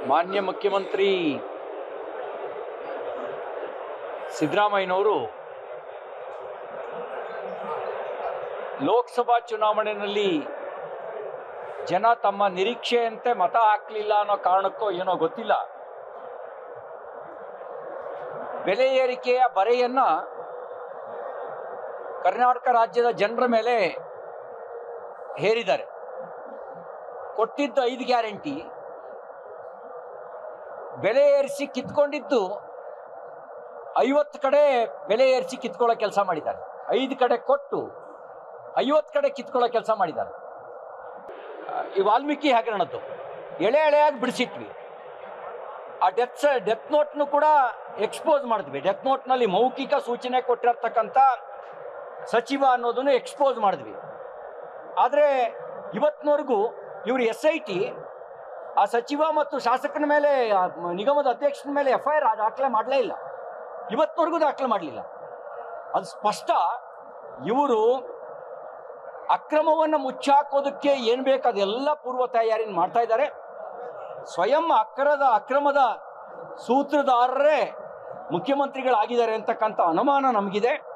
ಮಾನ್ಯ ಮುಖ್ಯಮಂತ್ರಿ ಸಿದ್ದರಾಮಯ್ಯನವರು ಲೋಕಸಭಾ ಚುನಾವಣೆಯಲ್ಲಿ ಜನ ತಮ್ಮ ನಿರೀಕ್ಷೆಯಂತೆ ಮತ ಹಾಕಲಿಲ್ಲ ಅನ್ನೋ ಕಾರಣಕ್ಕೋ ಏನೋ ಗೊತ್ತಿಲ್ಲ ಬೆಲೆ ಏರಿಕೆಯ ಬರೆಯನ್ನ ಕರ್ನಾಟಕ ರಾಜ್ಯದ ಜನರ ಮೇಲೆ ಹೇರಿದ್ದಾರೆ ಕೊಟ್ಟಿದ್ದು ಐದು ಗ್ಯಾರಂಟಿ ಬೆಲೆ ಏರಿಸಿ ಕಿತ್ಕೊಂಡಿದ್ದು ಐವತ್ತು ಕಡೆ ಬೆಲೆ ಏರಿಸಿ ಕಿತ್ಕೊಳ್ಳೋ ಕೆಲಸ ಮಾಡಿದ್ದಾರೆ ಐದು ಕಡೆ ಕೊಟ್ಟು ಐವತ್ತು ಕಡೆ ಕಿತ್ಕೊಳ್ಳೋ ಕೆಲಸ ಮಾಡಿದ್ದಾರೆ ಆ, ಈ ವಾಲ್ಮೀಕಿ ಹಗರಣದ್ದು ಎಳೆ ಎಳೆಯಾಗಿ ಬಿಡಿಸಿಟ್ವಿ ಆ ಡೆತ್ ಡೆತ್ ನೋಟ್ನು ಕೂಡ ಎಕ್ಸ್ಪೋಸ್ ಮಾಡಿದ್ವಿ ಡೆತ್ ನೋಟ್ನಲ್ಲಿ ಮೌಖಿಕ ಸೂಚನೆ ಕೊಟ್ಟಿರ್ತಕ್ಕಂಥ ಸಚಿವ ಅನ್ನೋದನ್ನು ಎಕ್ಸ್ಪೋಸ್ ಮಾಡಿದ್ವಿ ಆದರೆ ಇವತ್ತಿನವರೆಗೂ ಇವರು ಎಸ್ ಐ ಟಿ ಆ ಸಚಿವ ಮತ್ತು ಶಾಸಕನ ಮೇಲೆ ಆ ಮ- ನಿಗಮದ ಅಧ್ಯಕ್ಷನ ಮೇಲೆ ಎಫ್ ಐ ಆರ್ ದಾಖಲೆ ಮಾಡಲೇ ಇಲ್ಲ ಇವತ್ತಿನವರೆಗೂ ದಾಖಲೆ ಮಾಡಲಿಲ್ಲ ಅದು ಸ್ಪಷ್ಟ ಇವರು ಅಕ್ರಮವನ್ನು ಮುಚ್ಚಾಕೋದಕ್ಕೆ ಏನು ಬೇಕು ಅದೆಲ್ಲ ಪೂರ್ವ ತಯಾರಿನ ಮಾಡ್ತಾ ಇದ್ದಾರೆ ಸ್ವಯಂ ಅಕ್ರದ ಅಕ್ರಮದ ಸೂತ್ರಧಾರರೇ ಮುಖ್ಯಮಂತ್ರಿಗಳಾಗಿದ್ದಾರೆ ಅಂತಕ್ಕಂಥ ಅನುಮಾನ ನಮಗಿದೆ